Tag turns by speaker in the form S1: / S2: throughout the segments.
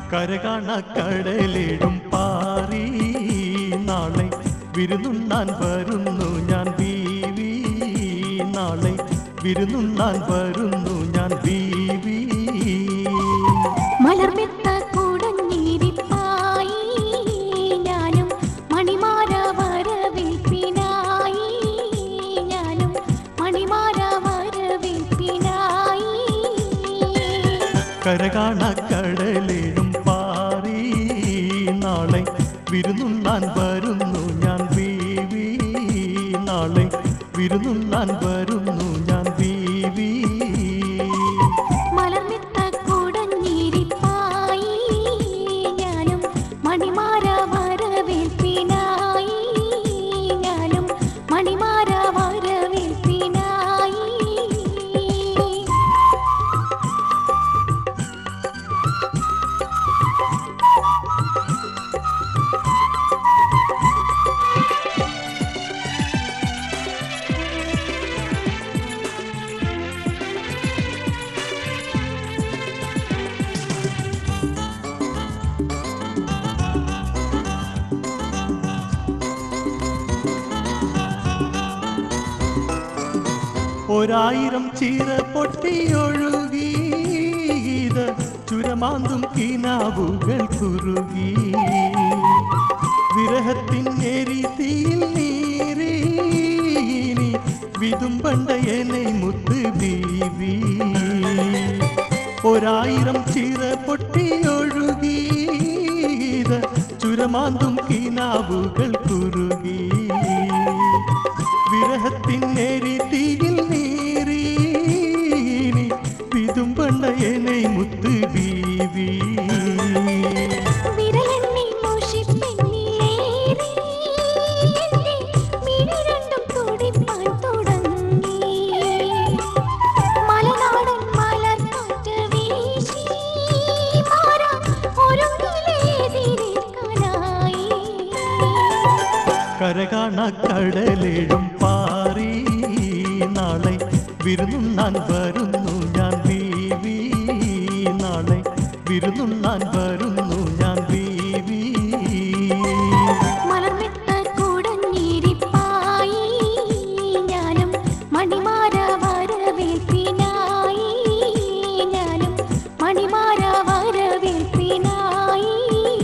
S1: കരകാണ കടലിടും പാറി നാളെ വിരുന്നുണ്ണാൻ വരുന്നു ഞാൻ ബീവി നാളെ വിരുന്നുണ്ണാൻ വരുന്നു ഞാൻ ബീവി
S2: മലർമെത്ത കുടഞ്ഞിരിപ്പായി ഞാനും മണിമാര വരവേൽപ്പിനായി ഞാനും മണിമാര വരവേൽപ്പിനായി
S1: കരകാണ കടലിടും പാറി നാളെ വിരുന്നുണ്ണാൻ വരുന്നു ഞാൻ ബീവി നാളെ വിരുന്നുണ്ണാൻ വരുന്നു ഞാൻ ബീവി
S2: മലർമെത്ത കുടഞ്ഞിരിപ്പായി ഞാനും മണിമാര വരവേൽപ്പിനായി ഞാനും മണിമാര വരവേൽപ്പിനായി
S1: ഒരായിരം ചീര പൊട്ടിയൊഴുകി ഇത് ചുരമാന്തും കിനാവുകൾ കുറുകി വിരഹത്തിൻ എരിതീയിൽ നീറി ഇനി വിതുമ്പണ്ട എന്നെ മുത്ത് ബീവി ഒരായിരം ചീര പൊട്ടിയൊഴുകി ഇത് ചുരമാന്തും കിനാവുകൾ കുറുകി വിരഹത്തിൻ എരിതീയിൽ നീറി ഇനി വിതുമ്പണ്ട എന്നെ മുത്ത് ബീവി
S2: വിരലെണ്ണി മോഷിപ്പെണ്ണിലേറി എന്റെ മിഴി രണ്ടും തുടിപ്പാൻ തുടങ്ങി മലനാടൻ മലർക്കാറ്റ് വീശി മാറാൻ ഒരുങ്ങിലേതിരേൽക്കാനായി
S1: കരകാണ കടലിടും പാറി നാളെ വിരുന്നുണ്ണാൻ വരുന്നു ഞാൻ ബീവി നാളെ വിരുന്നുണ്ണാൻ വരുന്നു ഞാൻ ബീവി
S2: മലർമെത്ത കുടഞ്ഞിരിപ്പായി ഞാനും മണിമാര വരവേൽപ്പിനായി ഞാനും മണിമാര വരവേൽപ്പിനായി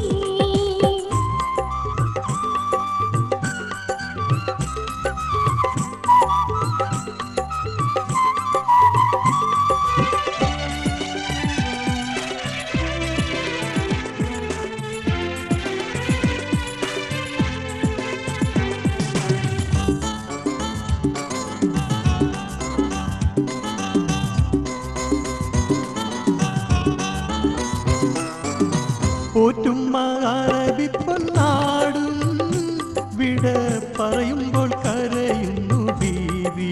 S1: പോറ്റുമ്മ അറബി പൊന്നാടും വിട പറയുമ്പോൾ കരയുന്നു ബീവി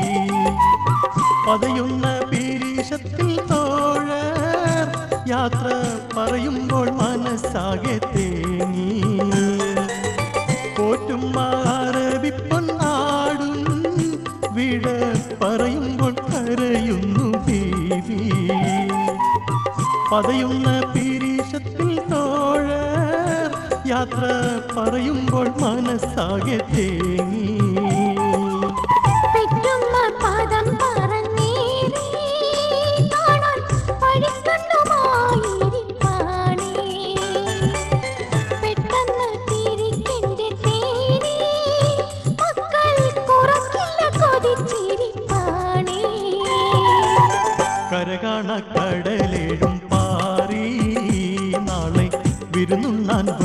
S1: പതയുന്ന പീരീഷത്തിൽ തോഴ യാത്ര പറയുമ്പോൾ മനസ്സാകെ തേങ്ങി പോറ്റുമ്മ അറബി പൊന്നാടും വിട പറയുമ്പോൾ കരയുന്നു ബീവി പതയുന്ന പീരീഷത്തിൽ തോഴ യാത്ര പറയുമ്പോൾ മനസ്സാകെ തേങ്ങി
S2: പെറ്റുമ്മ പദം പറഞ്ഞേറി കാണാൻ വഴിക്കണ്ണുമായിരിപ്പാണേ. പെട്ടെന്ന് തിരിക്കെന്റെ തേനേ, മക്കൾ കുറക്കില്ല കൊതിച്ചിരിപ്പാണേ.
S1: കരകാണ കടലിടും പാറി നാളെ വിരുന്നുണ്ണാൻ